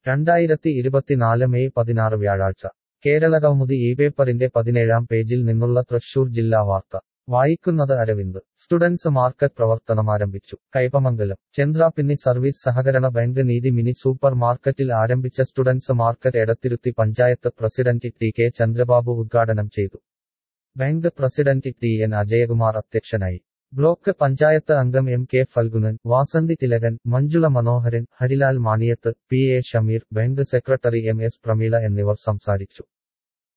രണ്ടായിരത്തി ഇരുപത്തിനാല് മെയ് പതിനാറ് വ്യാഴാഴ്ച കേരളകൗമുദി ഈ പേപ്പറിന്റെ പതിനേഴാം പേജിൽ നിന്നുള്ള തൃശൂർ ജില്ലാ വാർത്ത വായിക്കുന്നത് അരവിന്ദ് സ്റ്റുഡൻസ് മാർക്കറ്റ് പ്രവർത്തനമാരംഭിച്ചു കൈപ്പമംഗലം ചന്ദ്രാപിന്നി സർവീസ് സഹകരണ ബാങ്ക് നീതി മിനി സൂപ്പർ മാർക്കറ്റിൽ ആരംഭിച്ച students market Edathiruthy panchayat president T K Chandrababu ഉദ്ഘാടനം ചെയ്തു bank president T N Ajayakumar അധ്യക്ഷനായി ബ്ലോക്ക് പഞ്ചായത്ത് അംഗം M K Falgunan Vasanthi Thilakan Manjula Manoharan Harilal Maniyath P A Shameer bank secretary M S Prameela എന്നിവർ സംസാരിച്ചു